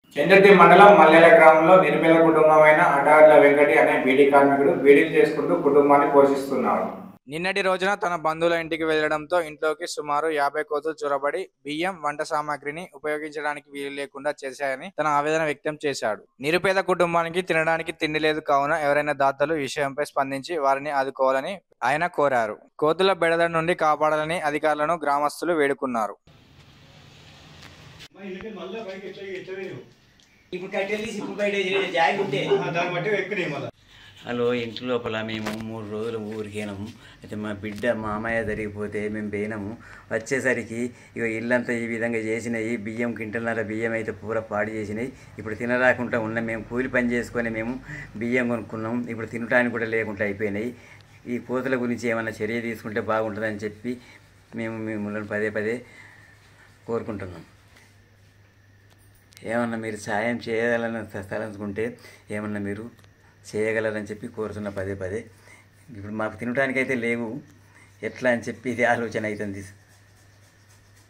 చెందర్తి మండలం మల్లెల గ్రామంలో నిరుపేద కుటుంబమైన అటార్ల వెంకటి అనే బీడీ కార్మికుడు బీడీలు చేసుకుంటూ కుటుంబాన్ని పోషిస్తున్నాడు నిన్నటి రోజున తన బంధువుల ఇంటికి వెళ్లడంతో ఇంట్లోకి సుమారు యాభై కోతులు చొరబడి బియ్యం వంట సామాగ్రిని ఉపయోగించడానికి వీలు లేకుండా చేశాయని తన ఆవేదన వ్యక్తం చేశాడు నిరుపేద కుటుంబానికి తినడానికి తిండి లేదు కావున ఎవరైనా దాతలు ఈ విషయంపై స్పందించి వారిని ఆదుకోవాలని ఆయన కోరారు కోతుల బెడద నుండి కాపాడాలని అధికారులను గ్రామస్తులు వేడుకున్నారు మళ్ళీ పైకి ఎట్లా ఎట్లా వేయవు? ఇప్పుడు కట్టెలు తీసి ఇప్పుడు బయట వేసి జాయి ఉంటే ఆ, దాన్ని బట్టి ఎక్కినాయి మళ్ళీ హలో ఇంటి లోపల మేము మూడు రోజులు ఊరికేనాము అయితే మా బిడ్డ మామయ్య జరిగిపోతే మేము పోయినాము వచ్చేసరికి ఇక ఇల్లంతా ఈ విధంగా చేసినాయి బియ్యం కింటలన్నర బియ్యం అయితే పూర పాడు చేసినాయి ఇప్పుడు తినరాకుండా ఉన్న మేము కూలి పని చేసుకొని మేము బియ్యం కొనుక్కున్నాం ఇప్పుడు తినడానికి కూడా లేకుండా అయిపోయినాయి ఈ కోతుల గురించి ఏమైనా చర్య తీసుకుంటే బాగుంటుందని చెప్పి మేము మిమ్మల్ని పదే పదే కోరుకుంటున్నాం ఏమన్నా మీరు సాయం చేయగలని తలంచుకుంటే ఏమన్నా మీరు చేయగలరని చెప్పి కోరుతున్న పదే పదే ఇప్పుడు మాకు తినడానికైతే లేవు ఎట్లా అని చెప్పి ఇది ఆలోచన అవుతుంది